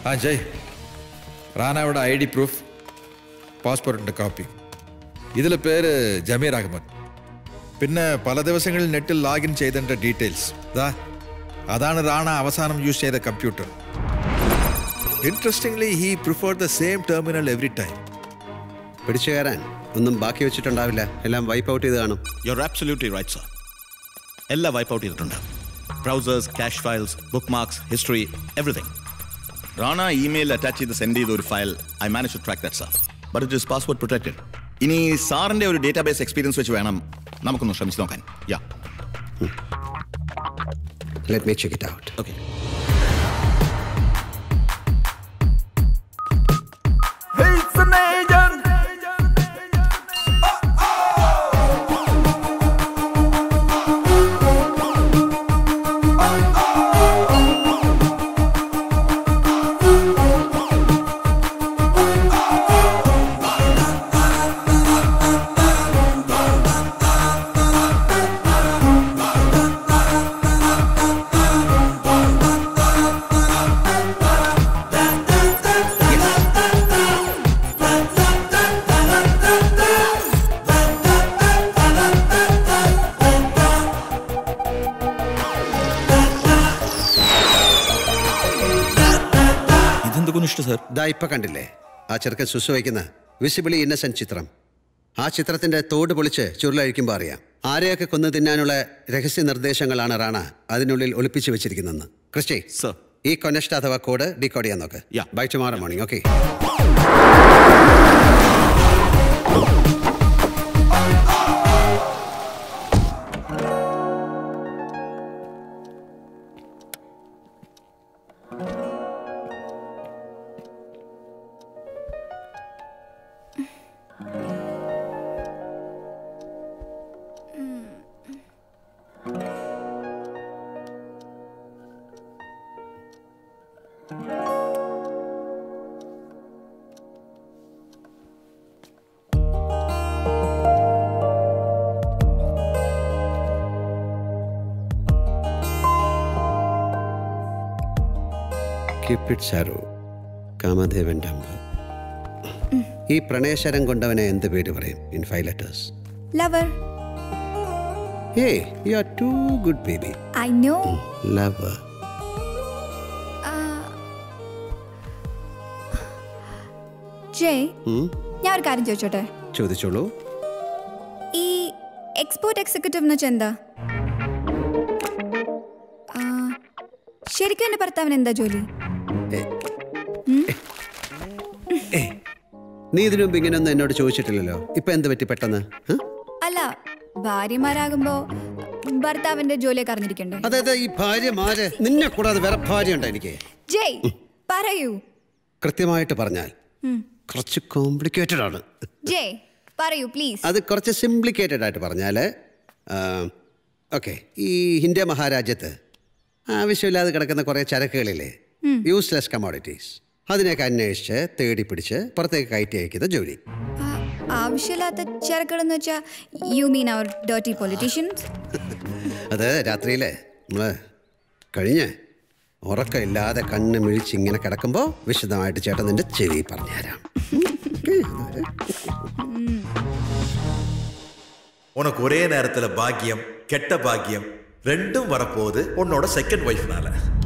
ആ ജയ് റാണയുടെ I D proof പാസ്പോർട്ടിൻ്റെ കോപ്പി ഇതിൽ പേര് ജമീർ അഹമ്മദ് പിന്നെ പല ദിവസങ്ങളിൽ നെറ്റിൽ ലോഗിൻ ചെയ്തതിൻ്റെ ഡീറ്റെയിൽസ് ദാ അതാണ് റാണ അവസാനം യൂസ് ചെയ്ത computer interestingly he prefer the same terminal every time പിടിച്ചു കയറാൻ ഒന്നും ബാക്കി വെച്ചിട്ടുണ്ടാവില്ല എല്ലാം വൈപ്പ് ഔട്ട് ചെയ്ത് കാണും you are absolutely right sir എല്ലാം വൈപ്പ് ഔട്ട് ചെയ്തിട്ടുണ്ട് browsers cache files bookmarks history everything Rana email attach ചെയ്ത് സെൻഡ് ചെയ്ത ഒരു file I manage to track that sir but it is passport protected ഇനി സാറിന്റെ ഒരു ഡേറ്റാബേസ് എക്സ്പീരിയൻസ് വെച്ച് വേണം നമുക്കൊന്ന് ശ്രമിച്ചു നോക്കാൻ yeah let me check it out okay ഇതെന്തൊക്കെ ഇഷ്ടം സാർ ദാ ഇപ്പൊ കണ്ടില്ലേ ആ ചെറുക്കൻ സുസു വയ്ക്കുന്ന വിസിബിളി ഇന്നസെന്റ് ചിത്രം ആ ചിത്രത്തിന്റെ തോട് പൊളിച്ച് ചുരുളഴിക്കുമ്പോൾ അറിയാം ആരെയൊക്കെ കൊന്നു തിന്നാനുള്ള രഹസ്യ നിർദ്ദേശങ്ങളാണ് റാണ അതിനുള്ളിൽ ഒളിപ്പിച്ചു വെച്ചിരിക്കുന്നതെന്ന് ക്രിസ്റ്റി സർ ഈ കൊനഷ്ട അഥവാ കോഡ് ഡീകോഡ് ചെയ്യാൻ നോക്ക് Yeah. Bye tomorrow morning okay cupid sir കാമദേവന്റെ അമ്പ് ഈ പ്രണയശരം കൊണ്ടവനെ എന്ത് പേര് പറയും in five letters lover a you are too good baby I know love Jai ഞാൻ ഒരു കാര്യം ചോദിച്ചോട്ടെ ചോദിച്ചോളൂ ഈ എക്സ്പോർട്ട് എക്സിക്യൂട്ടീവ് എന്ന് വെച്ചാൽ എന്താ ആ, ശരിക്കും എൻ്റെ ഭർത്താവിന് എന്താ ജോലി നീ ഇതിനു മുമ്പ് ഇങ്ങനെയൊന്നും എന്നോട് ചോദിച്ചിട്ടില്ലല്ലോ ഇപ്പൊ എന്ത് പറ്റി പെട്ടെന്ന് ഹ? അല്ല ഭാര്യമാരാകുമ്പോ ഭർത്താവിന്റെ ജോലിയൊക്കെ അറിഞ്ഞിരിക്കണ്ടേ അതായത് ഈ ഭാര്യമാര് നിന്നെ കൂടാതെ വേറെ ഭാര്യ ഉണ്ടോ എനിക്ക് ജയ് പറയൂ കൃത്യമായിട്ട് പറഞ്ഞാൽ കുറച്ച് കോംപ്ലിക്കേറ്റഡ് ആണ് ജയ് പറയൂ പ്ലീസ് അത് കുറച്ച് സിംപ്ലിക്കേറ്റഡ് ആയിട്ട് പറഞ്ഞാൽ ഓക്കെ ഈ ഇന്ത്യ മഹാരാജ്യത്ത് ആവശ്യമില്ലാതെ കിടക്കുന്ന കുറേ ചരക്കുകളില്ലേ യൂസ്ലെസ് കമോഡിറ്റീസ് അതിനെയൊക്കെ അന്വേഷിച്ച് തേടി പിടിച്ച് പുറത്തേക്ക് കയറ്റി അയക്കുന്ന ജോലി ആവശ്യമില്ലാത്ത ചരക്കുകളെന്ന് വെച്ചാ യു മീൻ അവർ ഡേർട്ടി പൊളിറ്റീഷ്യൻസ് അത് രാത്രിയിൽ നമ്മൾ കഴിഞ്ഞ് ഉറക്കമില്ലാതെ കണ്ണ് മിഴിച്ച് ഇങ്ങനെ കിടക്കുമ്പോൾ വിശദമായിട്ട് ചേട്ടൻ നിന്റെ ചെവി പറഞ്ഞുതരാം உனக்கு ஒரே நேரத்தில் பாக்கியம் கெட்ட பாக்கியம் ரெண்டும் வரப்போகுது உன்னோட செகண்ட் ஒய்ஃப்னால